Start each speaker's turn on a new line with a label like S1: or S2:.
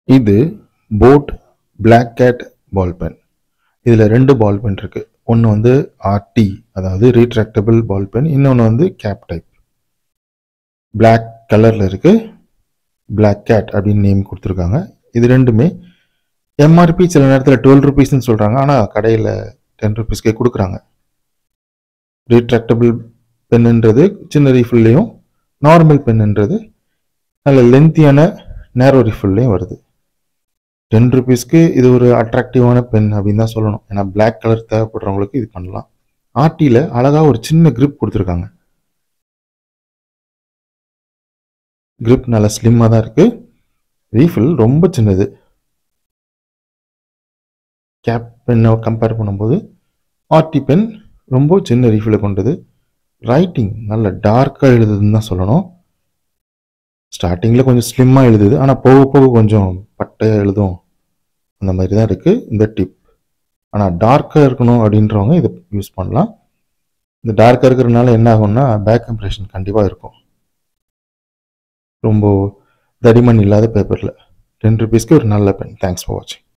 S1: இது boAt Black Cat ball pen இதில் ரெண்டு பால் பென் இருக்கு ஒன்று வந்து ஆர்டி அதாவது ரீட்ராக்டபிள் பால் பென் இன்னொன்று வந்து கேப் டைப் Black கலரில் இருக்கு Black Cat அப்படின்னு நேம் கொடுத்துருக்காங்க இது ரெண்டுமே எம்ஆர்பி சில நேரத்தில் டுவெல் ருபீஸ்னு சொல்கிறாங்க ஆனால் கடையில் டென் ருபீஸ்க்கே கொடுக்குறாங்க ரீட்ராக்டபிள் பென்னுன்றது சின்ன ரீஃபில்லையும் நார்மல் பென்னுன்றது நல்ல லென்த்தியான நேரோ ரீஃபில்லையும் வருது டென் ருபீஸ்க்கு இது ஒரு அட்ராக்டிவான பென் அப்படின்னு தான் சொல்லணும் ஏன்னா Black கலர் தேவைப்படுறவங்களுக்கு இது பண்ணலாம் ஆர்டியில் அழகாக ஒரு சின்ன grip கொடுத்துருக்காங்க grip நல்லா ஸ்லிம்மாக தான் இருக்குது ரீஃபில் ரொம்ப சின்னது கேப் பெண்ணை கம்பேர் பண்ணும்போது ஆர்டி பென் ரொம்ப சின்ன ரீஃபில் கொண்டது ரைட்டிங் நல்ல டார்க்காக எழுதுதுன்னு தான் சொல்லணும் ஸ்டார்டிங்கில் கொஞ்சம் ஸ்லிம்மாக எழுதுது ஆனால் போக போக கொஞ்சம் பட்டையாக எழுதும் அந்த மாதிரி தான் இருக்குது இந்த டிப் ஆனால் டார்க்காக இருக்கணும் அப்படின்றவங்க இதை யூஸ் பண்ணலாம் இந்த டார்க்காக இருக்கிறதுனால என்ன ஆகும்னா பேக் இம்ப்ரெஷன் கண்டிப்பாக இருக்கும் ரொம்ப தடிமன் இல்லாத பேப்பரில் டென் ருபீஸ்க்கு ஒரு நல்ல பென் தேங்க்ஸ் ஃபார் வாட்சிங்